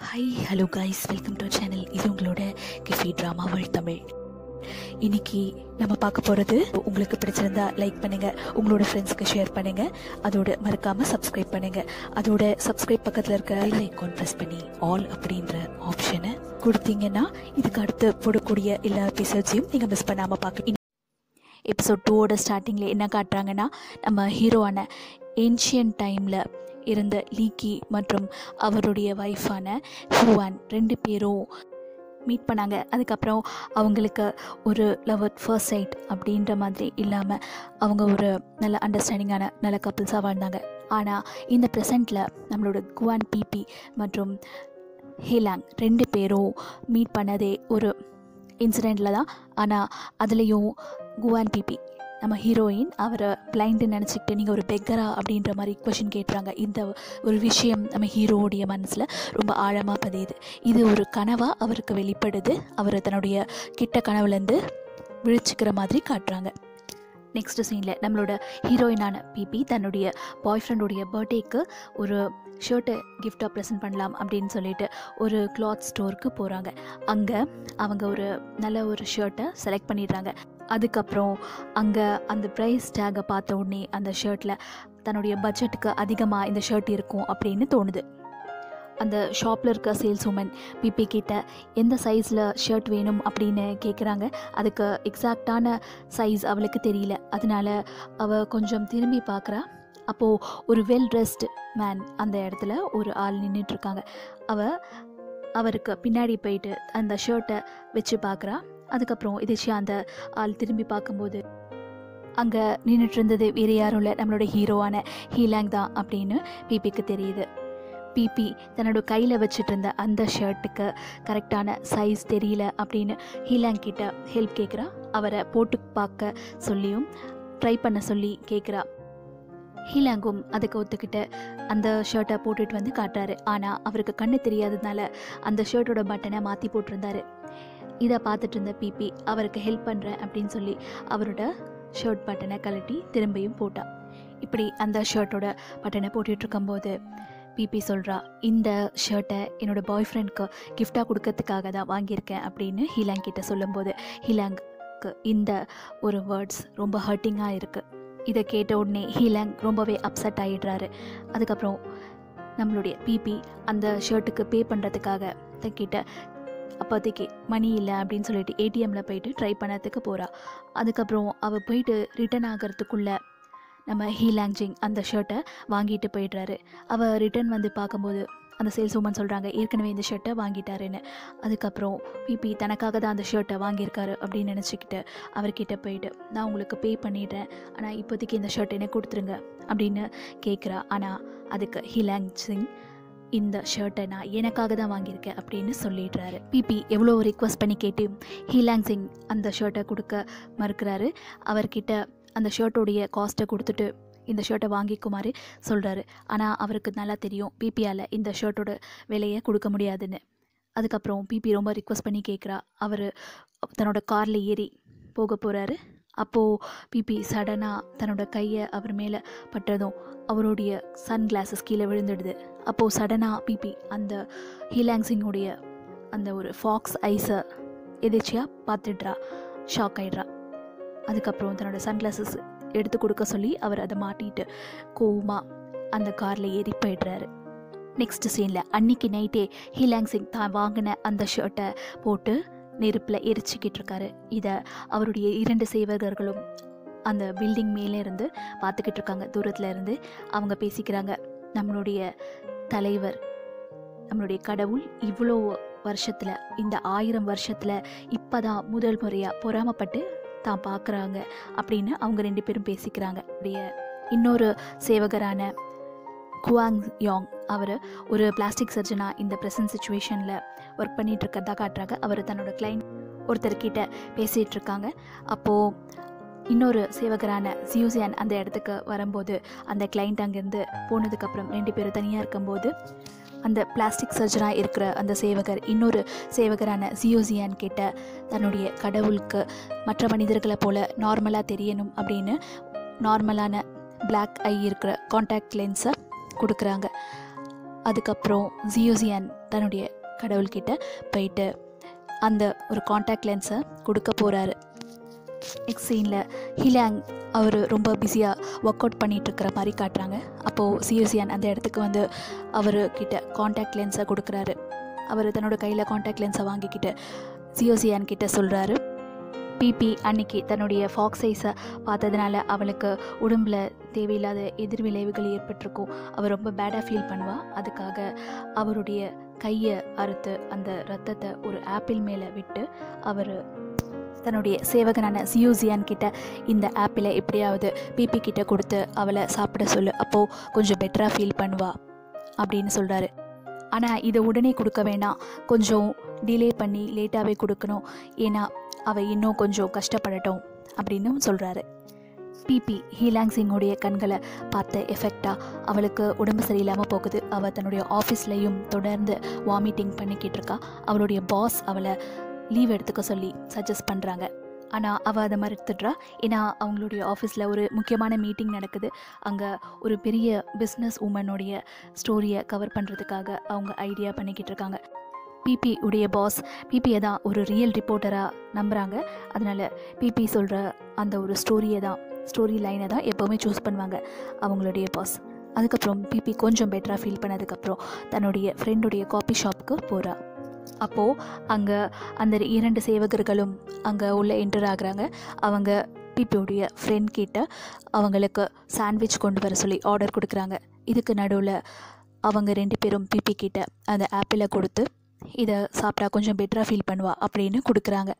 hi hello guys welcome to channel இது உங்களோட கிஃபி drama world Tamil இன்னைக்கு நம்ம பார்க்க போகிறது உங்களுக்கு பிடிச்சிருந்தா லைக் பண்ணுங்க உங்களோட ஃப்ரெண்ட்ஸ்க்கு ஷேர் பண்ணுங்க அதோட மறக்காம சப்ஸ்கிரைப் பண்ணுங்க அதோட சப்ஸ்கிரைப் பக்கத்தில் இருக்க பெல் ஐக்கான் ப்ரெஸ் பண்ணி ஆல் அப்படின்ற ஆப்ஷனை கொடுத்தீங்கன்னா இதுக்கு அடுத்து போடக்கூடிய எல்லா எபிசோட்ஸையும் நீங்கள் மிஸ் பண்ணாமல் பார்க்க எபிசோட் டூவோட ஸ்டார்டிங்கில் என்ன காட்டுறாங்கன்னா நம்ம ஹீரோவான ஏன்ஷியன் டைமில் இருந்த லீக்கி மற்றும் அவருடைய ஒய்ஃபான ஹூவான் ரெண்டு பேரும் மீட் பண்ணாங்க அதுக்கப்புறம் அவங்களுக்கு ஒரு லவ் அட் ஃபர்ஸ்ட் சைட் அப்படின்ற மாதிரி இல்லாமல் அவங்க ஒரு நல்ல அண்டர்ஸ்டாண்டிங்கான நல்ல கப்பிள்ஸாக வாழ்ந்தாங்க ஆனால் இந்த ப்ரெசண்ட்டில் நம்மளோட குவான் பிபி மற்றும் ஹேலாங் ரெண்டு பேரும் மீட் பண்ணதே ஒரு இன்சிடெண்ட்டில் தான் ஆனால் அதுலேயும் குவான் பிபி நம்ம ஹீரோயின் அவரை பிளைண்டு நினச்சிக்கிட்டு நீங்கள் ஒரு பெக்கரா அப்படின்ற மாதிரி கொஷின் கேட்டுறாங்க இந்த ஒரு விஷயம் நம்ம ஹீரோவுடைய மனசில் ரொம்ப ஆழமாக பதியுது இது ஒரு கனவாக அவருக்கு வெளிப்படுது அவர் தன்னுடைய கிட்ட கனவுலேருந்து விழிச்சிக்கிற மாதிரி காட்டுறாங்க நெக்ஸ்ட் சீனில் நம்மளோட ஹீரோயினான பிபி தன்னுடைய பாய் ஃப்ரெண்டுடைய பர்த்டேக்கு ஒரு ஷர்ட்டை கிஃப்டாக ப்ரெசென்ட் பண்ணலாம் அப்படின்னு சொல்லிட்டு ஒரு கிளாத் ஸ்டோருக்கு போகிறாங்க அங்கே அவங்க ஒரு நல்ல ஒரு ஷர்ட்டை செலக்ட் பண்ணிடுறாங்க அதுக்கப்புறம் அங்கே அந்த ப்ரைஸ் டேகை பார்த்த உடனே அந்த ஷர்ட்டில் தன்னுடைய பட்ஜெட்டுக்கு அதிகமாக இந்த ஷர்ட் இருக்கும் அப்படின்னு தோணுது அந்த ஷாப்பில் இருக்க சேல்ஸ் உமன் பிபி கிட்ட எந்த சைஸில் ஷர்ட் வேணும் அப்படின்னு கேட்குறாங்க அதுக்கு எக்ஸாக்டான சைஸ் அவளுக்கு தெரியல அதனால அவள் கொஞ்சம் திரும்பி பார்க்குறா அப்போது ஒரு வெல் ட்ரெஸ்டு மேன் அந்த இடத்துல ஒரு ஆள் நின்றுட்டுருக்காங்க அவள் அவருக்கு பின்னாடி போயிட்டு அந்த ஷர்ட்டை வச்சு பார்க்குறா அதுக்கப்புறம் எதிர்ச்சியாக அந்த ஆள் திரும்பி பார்க்கும்போது அங்கே நின்றுட்டு இருந்தது வேறு யாரும் இல்லை நம்மளோட ஹீரோவான ஹீலாங் தான் அப்படின்னு பிபிக்கு தெரியுது பிபி தன்னோட கையில் வச்சுட்டு இருந்த அந்த ஷர்ட்டுக்கு கரெக்டான சைஸ் தெரியல அப்படின்னு ஹீலாங் கிட்ட ஹெல்ப் கேட்குறா அவரை போட்டு பார்க்க சொல்லியும் ட்ரை பண்ண சொல்லி கேட்குறா ஹீலாங்கும் அதுக்கு ஒத்துக்கிட்டு அந்த ஷர்ட்டை போட்டுட்டு வந்து காட்டுறாரு ஆனால் அவருக்கு கண்ணு தெரியாததுனால அந்த ஷர்ட்டோட பட்டனை மாற்றி போட்டிருந்தாரு இதை பார்த்துட்டு இருந்த பிபி அவருக்கு ஹெல்ப் பண்ணுறேன் அப்படின்னு சொல்லி அவரோட ஷர்ட் பட்டனை கழட்டி திரும்பியும் போட்டா இப்படி அந்த ஷர்ட்டோட பட்டனை போட்டுட்டு இருக்கும்போது பிபி சொல்கிறா இந்த ஷர்ட்டை என்னோடய பாய் ஃப்ரெண்ட்க்கு கிஃப்டாக கொடுக்கறதுக்காக தான் வாங்கியிருக்கேன் அப்படின்னு ஹீலாங் கிட்ட சொல்லும்போது ஹீலாங்க்கு இந்த ஒரு வேர்ட்ஸ் ரொம்ப ஹர்ட்டிங்காக இருக்குது இதை கேட்ட உடனே ஹீலாங் ரொம்பவே அப்செட் ஆகிடுறாரு அதுக்கப்புறம் நம்மளுடைய பிபி அந்த ஷர்ட்டுக்கு பே பண்ணுறதுக்காக தங்கிட்ட அப்போதைக்கு மணி இல்லை அப்படின்னு சொல்லிட்டு ஏடிஎம்மில் போயிட்டு ட்ரை பண்ணறதுக்கு போகிறா அதுக்கப்புறம் அவள் போயிட்டு ரிட்டர்ன் ஆகிறதுக்குள்ளே நம்ம ஹீலாங்ஜிங் அந்த ஷர்ட்டை வாங்கிட்டு போயிடுறாரு அவள் ரிட்டர்ன் வந்து பார்க்கும்போது அந்த சேல்ஸ் உமன் சொல்கிறாங்க ஏற்கனவே இந்த ஷர்ட்டை வாங்கிட்டாருன்னு அதுக்கப்புறம் பிபி தனக்காக தான் அந்த ஷர்ட்டை வாங்கியிருக்காரு அப்படின்னு நினச்சிக்கிட்டு அவர்கிட்ட போயிட்டு நான் உங்களுக்கு பே பண்ணிடுறேன் ஆனால் இப்போதைக்கு இந்த ஷர்ட் எனக்கு கொடுத்துருங்க அப்படின்னு கேட்குறா ஆனால் அதுக்கு ஹிலாங் சிங் இந்த ஷர்ட்டை நான் எனக்காக தான் வாங்கியிருக்கேன் அப்படின்னு சொல்லிடுறாரு பிபி எவ்வளோ ரிக்வஸ்ட் பண்ணி கேட்டு ஹீலாங் சிங் அந்த ஷர்ட்டை கொடுக்க மறுக்கிறாரு அவர்கிட்ட அந்த ஷர்ட்டோடைய காஸ்ட்டை கொடுத்துட்டு இந்த ஷர்ட்டை வாங்கிக்குமாறு சொல்கிறாரு ஆனால் அவருக்கு நல்லா தெரியும் பிபியால் இந்த ஷர்ட்டோட விலையை கொடுக்க முடியாதுன்னு அதுக்கப்புறம் பிபி ரொம்ப ரிக்வஸ்ட் பண்ணி கேட்குறா அவர் தன்னோட காரில் ஏறி போக போகிறாரு அப்போது பிபி சடனாக தன்னோட கையை அவர் மேலே பட்டதும் அவருடைய சன் கிளாஸஸ் கீழே விழுந்துடுது அப்போது சடனாக பிபி அந்த ஹீலாங் சிங்குடைய அந்த ஒரு ஃபாக்ஸ் ஐஸை எதிர்ச்சியாக பார்த்துடுறா ஷாக் ஆயிடுறா அதுக்கப்புறம் தன்னோட சன்கிளாஸஸ் எடுத்து கொடுக்க சொல்லி அவர் அதை மாட்டிட்டு கோவமாக அந்த காரில் ஏறி போயிடுறாரு நெக்ஸ்ட் சீனில் அன்னைக்கு நைட்டே ஹீலாங் சிங் தான் வாங்கின அந்த ஷர்ட்டை போட்டு நெருப்பில் எரிச்சிக்கிட்டு இருக்காரு இதை அவருடைய இரண்டு சேவகர்களும் அந்த பில்டிங் மேலே இருந்து பார்த்துக்கிட்டு இருக்காங்க தூரத்தில் இருந்து அவங்க பேசிக்கிறாங்க நம்மளுடைய தலைவர் நம்மளுடைய கடவுள் இவ்வளோ வருஷத்தில் இந்த ஆயிரம் வருஷத்தில் இப்போ தான் முதல் முறையாக பொறாமப்பட்டு தான் பார்க்குறாங்க அப்படின்னு அவங்க ரெண்டு பேரும் பேசிக்கிறாங்க அப்படிய இன்னொரு சேவகரான குவாங் யாங் அவர் ஒரு பிளாஸ்டிக் சர்ஜனாக இந்த ப்ரெசன்ட் சுச்சுவேஷனில் ஒர்க் பண்ணிகிட்டு இருக்கிறதா காட்டுறாங்க அவர் தன்னோட கிளைண்ட் ஒருத்தர்கிட்ட பேசிகிட்டு இருக்காங்க அப்போது இன்னொரு சேவகரான ஜியூசியான் அந்த இடத்துக்கு வரும்போது அந்த கிளைண்ட் அங்கேருந்து போனதுக்கப்புறம் ரெண்டு பேரும் தனியாக இருக்கும்போது அந்த பிளாஸ்டிக் சர்ஜனாக இருக்கிற அந்த சேவகர் இன்னொரு சேவகரான ஜியோசியான் கிட்ட தன்னுடைய கடவுளுக்கு மற்ற மனிதர்களை போல் நார்மலாக தெரியணும் அப்படின்னு நார்மலான பிளாக் ஐ இருக்கிற காண்டாக்ட் லென்ஸை கொடுக்குறாங்க அதுக்கப்புறம் ஜியோசியான் தன்னுடைய கடவுள்கிட்ட போயிட்டு அந்த ஒரு காண்டாக்ட் லென்ஸை கொடுக்க போகிறாரு நெக்ஸ்ட் சீனில் ஹிலாங் அவர் ரொம்ப பிஸியாக ஒர்க் அவுட் பண்ணிட்டு இருக்கிற மாதிரி காட்டுறாங்க அப்போது சியூசியான் அந்த இடத்துக்கு வந்து அவர் கிட்ட காண்டாக்ட் லென்ஸை கொடுக்குறாரு அவர் தன்னோட கையில் காண்டாக்ட் லென்ஸை வாங்கிக்கிட்டு சியோசியான் கிட்ட சொல்கிறாரு பிபி அன்னைக்கு தன்னுடைய ஃபாக்ஸ் சைஸை பார்த்ததுனால அவளுக்கு உடம்புல தேவையில்லாத எதிர்விளைவுகள் ஏற்பட்டிருக்கும் அவள் ரொம்ப பேடாக ஃபீல் பண்ணுவா அதுக்காக அவருடைய கையை அறுத்து அந்த ரத்தத்தை ஒரு ஆப்பிள் மேலே விட்டு அவர் தன்னுடைய சேவகனான சியூசியான் கிட்ட இந்த ஆப்பிளை எப்படியாவது பிபி கிட்ட கொடுத்து அவளை சாப்பிட சொல்லு அப்போது கொஞ்சம் பெட்டராக ஃபீல் பண்ணுவா அப்படின்னு சொல்கிறாரு ஆனால் இதை உடனே கொடுக்க வேணாம் கொஞ்சம் டிலே பண்ணி லேட்டாகவே கொடுக்கணும் ஏன்னா அவள் இன்னும் கொஞ்சம் கஷ்டப்படட்டும் அப்படின்னு சொல்கிறாரு பிபி ஹீலாங் சிங்கோடைய கண்களை பார்த்த எஃபெக்டாக அவளுக்கு உடம்பு சரியில்லாமல் போகுது அவள் தன்னுடைய ஆஃபீஸ்லேயும் தொடர்ந்து வாமிட்டிங் பண்ணிக்கிட்டு இருக்கா அவளுடைய பாஸ் அவளை லீவ் எடுத்துக்க சொல்லி சஜஸ்ட் பண்ணுறாங்க ஆனால் அவள் அதை மறுத்துடுறா ஏன்னா அவங்களுடைய ஆஃபீஸில் ஒரு முக்கியமான மீட்டிங் நடக்குது அங்கே ஒரு பெரிய பிஸ்னஸ் உமனுடைய ஸ்டோரியை கவர் பண்ணுறதுக்காக அவங்க ஐடியா பண்ணிக்கிட்டு இருக்காங்க பிபி உடைய பாஸ் பிபியை தான் ஒரு ரியல் ரிப்போர்ட்டராக நம்புகிறாங்க அதனால் பிபி சொல்கிற அந்த ஒரு ஸ்டோரியை தான் ஸ்டோரி லைனை தான் எப்போவுமே சூஸ் பண்ணுவாங்க அவங்களுடைய பாஸ் அதுக்கப்புறம் பிபி கொஞ்சம் பெட்டராக ஃபீல் பண்ணதுக்கப்புறம் தன்னுடைய ஃப்ரெண்டுடைய காஃபி ஷாப்புக்கு போகிறா அப்போது அங்கே அந்த இரண்டு சேவகர்களும் அங்கே உள்ள என்டர் ஆகுறாங்க அவங்க பிபியோடைய ஃப்ரெண்ட் கிட்ட அவங்களுக்கு சாண்ட்விச் கொண்டு வர சொல்லி ஆர்டர் கொடுக்குறாங்க இதுக்கு நடுவில் அவங்க ரெண்டு பேரும் பிபி கிட்ட அந்த ஆப்பிளை கொடுத்து இதை சாப்பிட்டா கொஞ்சம் பெட்டராக ஃபீல் பண்ணுவா அப்படின்னு கொடுக்குறாங்க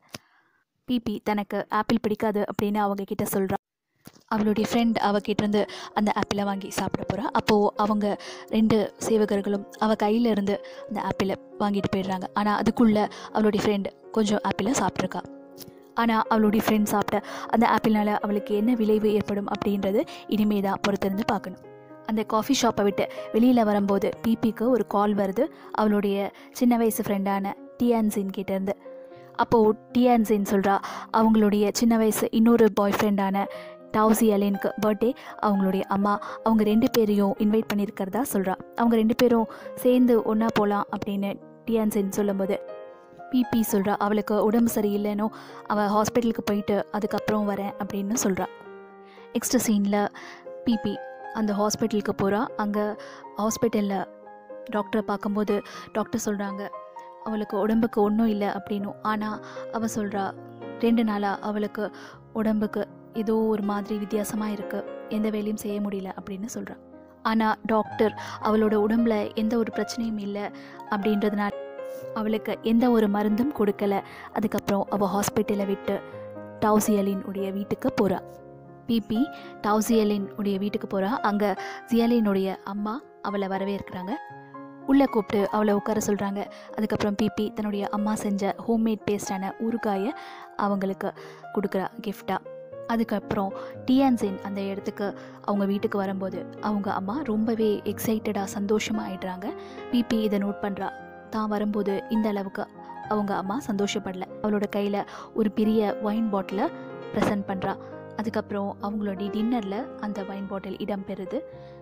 பிபி தனக்கு ஆப்பிள் பிடிக்காது அப்படின்னு அவங்க கிட்ட சொல்கிறா அவளுடைய ஃப்ரெண்ட் அவகிட்டேருந்து அந்த ஆப்பிளை வாங்கி சாப்பிட போகிறா அப்போது அவங்க ரெண்டு சேவகர்களும் அவள் கையில இருந்து அந்த ஆப்பிளை வாங்கிட்டு போயிடுறாங்க ஆனால் அதுக்குள்ளே அவளுடைய ஃப்ரெண்ட் கொஞ்சம் ஆப்பிளை சாப்பிட்ருக்கா ஆனால் அவளுடைய ஃப்ரெண்ட் சாப்பிட்ட அந்த ஆப்பிள்னால அவளுக்கு என்ன விளைவு ஏற்படும் அப்படின்றது இனிமே தான் பொறுத்திருந்து பார்க்கணும் அந்த காஃபி ஷாப்பை விட்டு வெளியில் வரும்போது பிபிக்கு ஒரு கால் வருது அவளுடைய சின்ன வயசு ஃப்ரெண்டான டியான்சின் கிட்டேருந்து அப்போது டியான்சின் சொல்கிறா அவங்களுடைய சின்ன வயசு இன்னொரு பாய் ஃப்ரெண்டான டாவ்சி அலேனுக்கு பர்த்டே அவங்களுடைய அம்மா அவங்க ரெண்டு பேரையும் இன்வைட் பண்ணியிருக்கிறதா சொல்கிறா அவங்க ரெண்டு பேரும் சேர்ந்து ஒன்றா போகலாம் அப்படின்னு டியான்சின் சொல்லும்போது பிபி சொல்கிறா அவளுக்கு உடம்பு சரியில்லைனோ அவள் ஹாஸ்பிட்டலுக்கு போயிட்டு அதுக்கப்புறம் வரேன் அப்படின்னு சொல்கிறா நெக்ஸ்ட் சீனில் பிபி அந்த ஹாஸ்பிட்டலுக்கு போகிறா அங்கே ஹாஸ்பிட்டலில் டாக்டரை பார்க்கும்போது டாக்டர் சொல்கிறாங்க அவளுக்கு உடம்புக்கு ஒன்றும் இல்லை அப்படின்னும் ஆனால் அவள் சொல்கிறா ரெண்டு நாளாக அவளுக்கு உடம்புக்கு ஏதோ ஒரு மாதிரி வித்தியாசமாக இருக்குது எந்த வேலையும் செய்ய முடியல அப்படின்னு சொல்கிறா ஆனால் டாக்டர் அவளோட உடம்புல எந்த ஒரு பிரச்சனையும் இல்லை அப்படின்றதுனால அவளுக்கு எந்த ஒரு மருந்தும் கொடுக்கல அதுக்கப்புறம் அவள் ஹாஸ்பிட்டலை விட்டு டவுசியலின் உடைய வீட்டுக்கு போகிறா பிபி டவுசியலின் உடைய வீட்டுக்கு போகிறா அங்கே ஜியலினுடைய அம்மா அவளை வரவேற்கிறாங்க உள்ளே கூப்பிட்டு அவளை உட்கார சொல்கிறாங்க அதுக்கப்புறம் பிபி தன்னுடைய அம்மா செஞ்ச ஹோம்மேட் பேஸ்டான ஊறுகாயை அவங்களுக்கு கொடுக்குறா கிஃப்டாக அதுக்கப்புறம் டியான்சின் அந்த இடத்துக்கு அவங்க வீட்டுக்கு வரும்போது அவங்க அம்மா ரொம்பவே எக்ஸைட்டடாக சந்தோஷமாக ஆயிடுறாங்க பிபி இதை நோட் பண்ணுறா தான் வரும்போது இந்த அளவுக்கு அவங்க அம்மா சந்தோஷப்படல அவளோட கையில் ஒரு பெரிய ஒயின் பாட்டிலை ப்ரெசன்ட் பண்ணுறா அதுக்கப்புறம் அவங்களுடைய டின்னரில் அந்த ஒயின் பாட்டில் இடம்பெறுது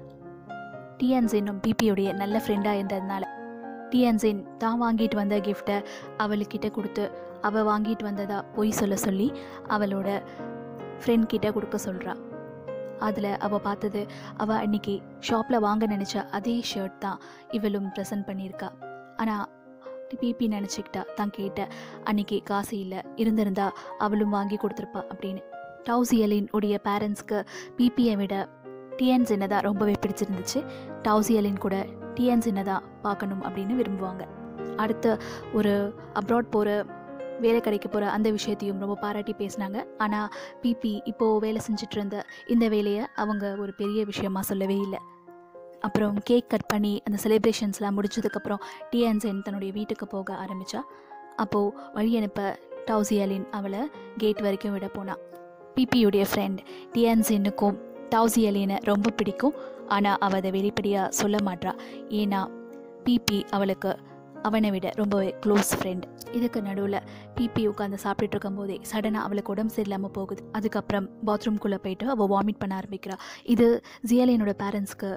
டியான்சினும் பிபியோடைய நல்ல ஃப்ரெண்டாக இருந்ததுனால டியான்சின் தான் வாங்கிட்டு வந்த கிஃப்டை அவளுக்கிட்ட கொடுத்து அவள் வாங்கிட்டு வந்ததா பொய் சொல்ல சொல்லி அவளோட ஃப்ரெண்ட் கிட்ட கொடுக்க சொல்கிறா அதில் அவள் பார்த்தது அவள் அன்னைக்கு ஷாப்பில் வாங்க நினச்ச அதே ஷர்ட் தான் இவளும் ப்ரெசன்ட் பண்ணியிருக்கா ஆனால் பிபி நினச்சிக்கிட்டா தான் கேட்ட அன்னைக்கு காசு இல்லை இருந்திருந்தா அவளும் வாங்கி கொடுத்துருப்பா அப்படின்னு டவுசியலின் உடைய பேரண்ட்ஸ்க்கு பிபியை விட டிஎன்சினை தான் ரொம்பவே பிடிச்சிருந்துச்சு டவுசியலின் கூட டிஎன்சினை தான் பார்க்கணும் அப்படின்னு விரும்புவாங்க அடுத்த ஒரு அப்ராட் போகிற வேலை கிடைக்க போகிற அந்த விஷயத்தையும் ரொம்ப பாராட்டி பேசினாங்க ஆனால் பிபி இப்போது வேலை செஞ்சுட்டு இருந்த இந்த வேலையை அவங்க ஒரு பெரிய விஷயமா சொல்லவே இல்லை அப்புறம் கேக் கட் பண்ணி அந்த செலிப்ரேஷன்ஸ்லாம் முடிச்சதுக்கப்புறம் டிஎன்சென் தன்னுடைய வீட்டுக்கு போக ஆரம்பித்தா அப்போது வழி அனுப்ப டவுசியலின் அவளை கேட் வரைக்கும் விட போனா பிபியுடைய ஃப்ரெண்ட் டிஎன்சென்னுக்கும் டவுசியலினை ரொம்ப பிடிக்கும் ஆனால் அவள் அதை வெளிப்படையாக சொல்ல மாட்றா ஏன்னா பிபி அவளுக்கு அவனை விட ரொம்பவே க்ளோஸ் ஃப்ரெண்ட் இதுக்கு நடுவில் பிபி உட்காந்து சாப்பிட்டுட்டு இருக்கும்போதே சடனாக அவளுக்கு உடம்பு சரியில்லாமல் போகுது அதுக்கப்புறம் பாத்ரூம்குள்ளே போயிட்டு அவள் வாமிட் பண்ண ஆரம்பிக்கிறா இது ஜியலினோட பேரண்ட்ஸ்க்கு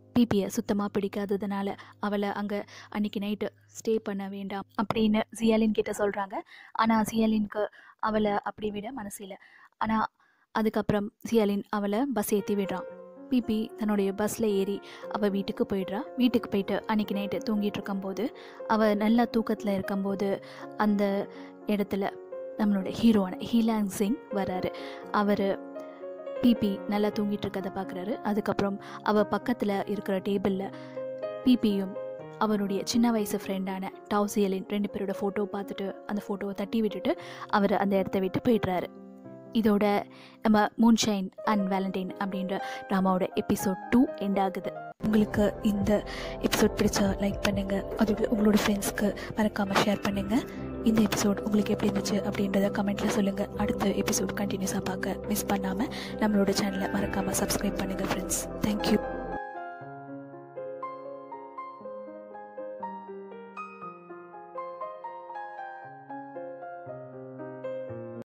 பிபியை சுத்தமாக பிடிக்காததுனால அவளை அங்கே அன்னைக்கு நைட்டு ஸ்டே பண்ண வேண்டாம் அப்படின்னு ஜியாலின் கிட்ட சொல்கிறாங்க ஆனால் ஜியாலின்க்கு அவளை அப்படி விட மனசு இல்லை ஆனால் அதுக்கப்புறம் ஜியாலின் அவளை பஸ் ஏற்றி விடுறான் பிபி தன்னுடைய பஸ்ஸில் ஏறி அவள் வீட்டுக்கு போயிடுறா வீட்டுக்கு போயிட்டு அன்னைக்கு நைட்டு தூங்கிட்டு இருக்கும்போது அவள் நல்லா தூக்கத்தில் இருக்கும்போது அந்த இடத்துல நம்மளோட ஹீரோவான ஹீலாங் சிங் வராரு அவர் பிபி நல்லா தூங்கிட்டு இருக்கதை பார்க்குறாரு அதுக்கப்புறம் அவள் பக்கத்தில் இருக்கிற டேபிளில் பிபியும் அவருடைய சின்ன வயசு ஃப்ரெண்டான டவுசியலின் ரெண்டு பேரோட ஃபோட்டோ பார்த்துட்டு அந்த ஃபோட்டோவை தட்டி விட்டுட்டு அவர் அந்த இடத்த விட்டு போயிடுறாரு இதோட நம்ம மூன்ஷைன் அண்ட் வேலண்டைன் அப்படின்ற ட்ராமாவோட எபிசோட் டூ எண்ட் ஆகுது உங்களுக்கு இந்த எபிசோட் பிடிச்சா லைக் பண்ணுங்கள் அதோட உங்களோட ஃப்ரெண்ட்ஸ்க்கு மறக்காமல் ஷேர் பண்ணுங்கள் இந்த எபிசோட் உங்களுக்கு எப்படி இருந்துச்சு அப்படின்றத கமெண்ட்டில் சொல்லுங்கள் அடுத்த எபிசோட் கண்டினியூஸாக பார்க்க மிஸ் பண்ணாமல் நம்மளோட சேனலை மறக்காமல் சப்ஸ்கிரைப் பண்ணுங்கள் ஃப்ரெண்ட்ஸ் தேங்க்யூ